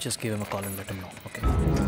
Just give him a call and let him know, okay?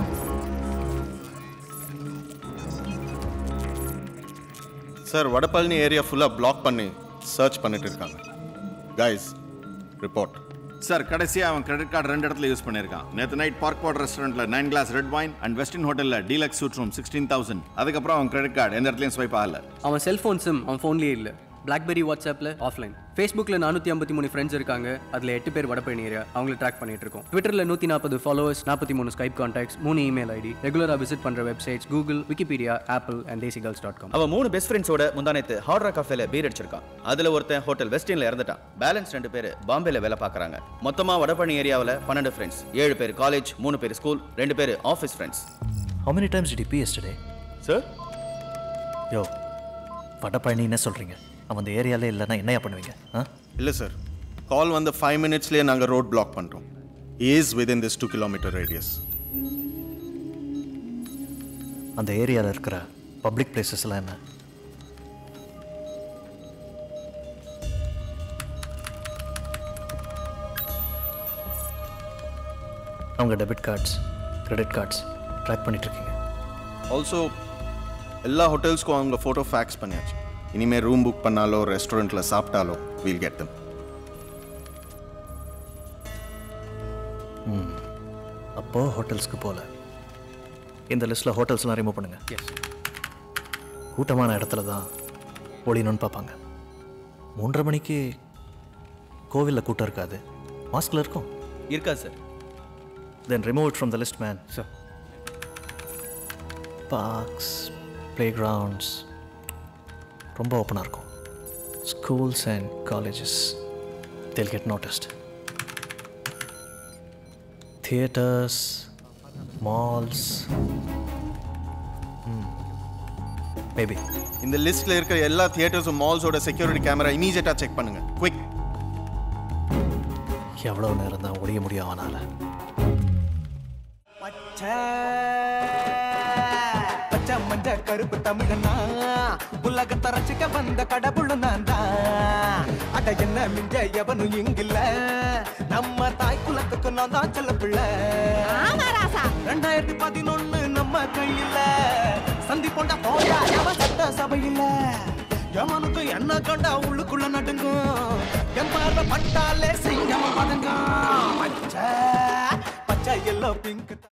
Sir Vadapalani area ஃபுல்லாக block பண்ணி search பண்ணிட்டு இருக்காங்க guys report sir கடைசியா அவன் கிரெடிட் கார்டு ரெண்டு இடத்துல யூஸ் பண்ணியிருக்கான் நேற்று நைட் பார்க் வாட்டர் ரெஸ்டாரண்ட்ல nine glass red wine and Westin ஹோட்டல்ல deluxe suite room sixteen thousand அதுக்கப்புறம் அவன் கிரெடிட் கார்டு எந்த இடத்துலையும் ஸ்வைப் ஆகல அவன் செல்ஃபோன் சிம் அவன் ஃபோன்லேயே இல்லை பிளாக்பெரி வாட்ஸ்அப்பில் ஆஃப்லைன் ஃபேஸ்புக்கில் நானூற்றி ஐம்பத்தி மூணு ஃப்ரெண்ட்ஸ் இருக்காங்க அதில் எட்டு பேர் வடபழனி ஏரியா அவங்கள ட்ராக் பண்ணிட்டு இருக்கோம் ட்விட்டரில் நூற்றி நாற்பது ஃபாலோவர்ஸ் நாற்பத்தி மூணு ஸ்கைப் கான்டாக்ட்ஸ் மூணு இமெயில் ஐடி ரெகுலராக விசிட் பண்ணுற websites Google Wikipedia Apple and desi girls dot com அவன் மூணு பெஸ்ட் ஃப்ரெண்ட்ஸோட முந்தானத்து ஹார்ட்ரா காஃபேல பீர் அடிச்சிருக்கான் அதுல ஒருத்தன் ஹோட்டல் வெஸ்டின்ல இறந்துட்டான் பேலன்ஸ் ரெண்டு பேர் பாம்பேல வேலை பார்க்கறாங்க மொத்தமா வடபழனி ஏரியாவில் பன்னெண்டு ஃப்ரெண்ட்ஸ் ஏழு பேர் காலேஜ் மூணு பேர் ஸ்கூல் ரெண்டு பேர் office friends How many times did he pee yesterday? Sir யோ வடபழனி என்ன சொல்கிறீங்க அவன் அந்த ஏரியாலே இல்லைன்னா என்னையா பண்ணுவீங்க ஆ இல்லை சார் கால் வந்து ஃபைவ் மினிட்ஸ்லேயே நாங்கள் ரோட் பிளாக் பண்ணுறோம் is within this two kilometre radius அந்த ஏரியாவில் இருக்கிற பப்ளிக் பிளேசஸ்லாம் என்ன அவங்க debit cards credit cards track பண்ணிட்டுருக்கீங்க ஆல்சோ எல்லா ஹோட்டல்ஸ்க்கும் அவங்க ஃபோட்டோ ஃபேக்ஸ் பண்ணியாச்சு இனிமேல் ரூம் புக் பண்ணாலோ ரெஸ்டாரண்ட்டில் சாப்பிட்டாலோ வீல் கெட் தம் அப்போது ஹோட்டல்ஸ்க்கு போகல இந்த லிஸ்ட்டில் ஹோட்டல்ஸ்லாம் ரிமூவ் பண்ணுங்கள் எஸ் கூட்டமான இடத்துல தான் ஒளியணும்னு பார்ப்பாங்க மூன்றரை மணிக்கு கோவிலில் கூட்டம் இருக்காது மாஸ்கில் இருக்கும் இருக்கா sir then remove it from the list man sir parks playgrounds ரொம்ப ஓப்பனாக இருக்கும் schools and colleges they'll get noticed theatres malls maybe இந்த லிஸ்ட்டில் இருக்கிற எல்லா தியேட்டர்ஸும் மால்ஸோட செக்யூரிட்டி கேமரா இமீடியட்டாக செக் பண்ணுங்கள் குவிக் எவ்வளோ நேரம் தான் ஒழிய முடியும் அவனால் பச்சை பச்சை மஞ்ச கருப்பு தமிழனா உலகத்தை ரசிக்க வந்த கடவுள் நான் தான் அட என்ன மிஞ்ச எவனும் இங்கில்ல நம்ம தாய் குலத்துக்கு நான் தான் செல்ல பிள்ளை ரெண்டாயிரத்தி பதினொன்னு நம்ம கையில சந்தி போண்டா போயா எவ சட்ட சபையில எவனுக்கு என்ன கண்டா உள்ளுக்குள்ள நடுங்கும் என் பார்வை பட்டாலே சிங்கம் பதங்கும் பச்சை பச்சை எல்லோ பிங்க்